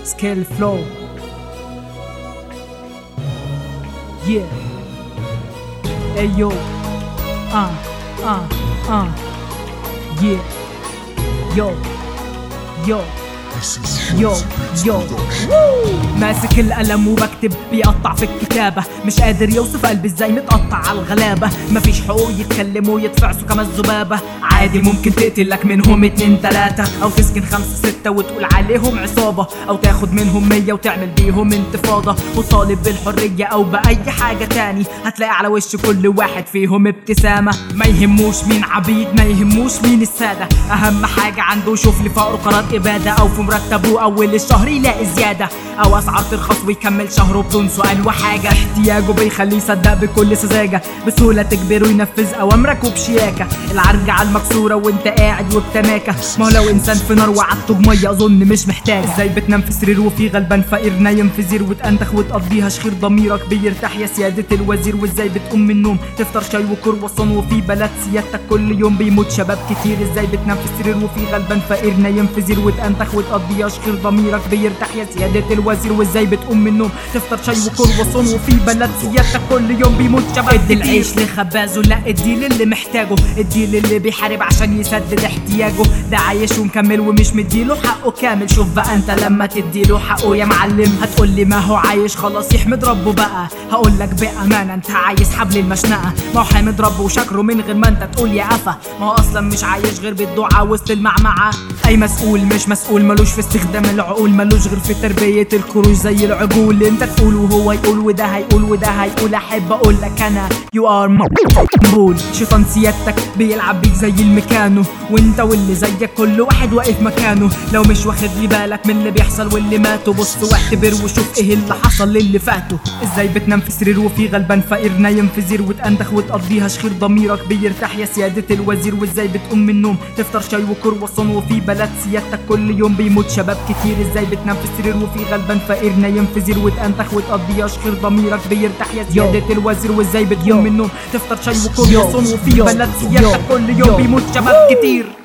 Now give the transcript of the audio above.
Scale flow. Yeah. Hey yo. Uh, uh, uh. Yeah. Yo. Yo. يو يو ماسك القلم وبكتب بيقطع في الكتابة مش قادر يوصف قلبي ازاي متقطع على الغلابة مفيش حقوق يتكلموا يتفعسوا كما الذبابة عادي ممكن تقتل لك منهم اتنين تلاتة او تسكن خمسة ستة وتقول عليهم عصابة او تاخد منهم مية وتعمل بيهم انتفاضة وطالب بالحرية او بأي حاجة تاني هتلاقي على وش كل واحد فيهم ابتسامة ما يهموش مين عبيد ما يهموش مين السادة اهم حاجة عنده يشوف لي فقره قرار ابادة او في مرتبه اول الشهر يلاقي زيادة او اسعار ترخص ويكمل شهره بدون سؤال وحاجة احتياجه بيخليه يصدق بكل سذاجة بسهولة تجبره ينفذ اوامرك وبشياكة العرجة على المكسورة وانت قاعد وبتماكة ما هو لو انسان في نار وعدته بمية اظن مش محتاج ازاي بتنام في سرير وفي غلبان فقير نايم في زير وتأنتخ وتقضيها شخير ضميرك بيرتاح يا سيادة الوزير وازاي بتقوم من النوم تفطر شاي وكرواسون وفي بلد سيادتك كل يوم بيموت شباب كتير ازاي بتنام في سرير وفي غلبان فقير نايم في زير وتأنتخ وتقضيها شخير ضميرك بيرتاح يا سيادة الوزير وازاي بتقوم من النوم تفطر شاي وكرواسون وفي بلد سيادتك كل يوم بيموت شباب ادي العيش لخبازه لا ادي للي محتاجه ادي للي بيحارب عشان يسدد احتياجه ده عايش ومكمل ومش مديله حقه كامل شوف بقى انت لما تديله حقه يا معلم هتقولي ما هو عايش خلاص يحمد ربه بقى هقول لك بامانه انت عايز حبل المشنقه ما هو حامد ربه وشكره من غير ما انت تقول يا قفا ما هو اصلا مش عايش غير بالدعاء وسط المعمعه اي مسؤول مش مسؤول ملوش في استخدام العقول ملوش غير في تربيه الكروش زي العجول انت تقول وهو يقول وده هيقول وده هيقول احب اقول لك انا يو ار مقبول شيطان سيادتك بيلعب بيك زي المكانو وانت واللي زيك كل واحد واقف مكانه لو مش واخد لي بالك من اللي بيحصل واللي ماتوا بص واعتبر وشوف ايه اللي حصل للي فاتوا ازاي بتنام في سرير وفي غلبان فقير نايم في زير وتأنتخ وتقضيها شخير ضميرك بيرتاح يا سيادة الوزير وازاي بتقوم من النوم تفطر شاي وكرواسون وفي بلد سيادتك كل يوم بيموت شباب كتير ازاي بتنام في سرير وفي غلبان فقير نايم في زير وتأنتخ وتقضيها شخير ضميرك بيرتاح يا سيادة الوزير وازاي بتقوم من النوم تفطر شاي وكرواسون وفي بلد سيادتك كل يوم بيموت شباب كتير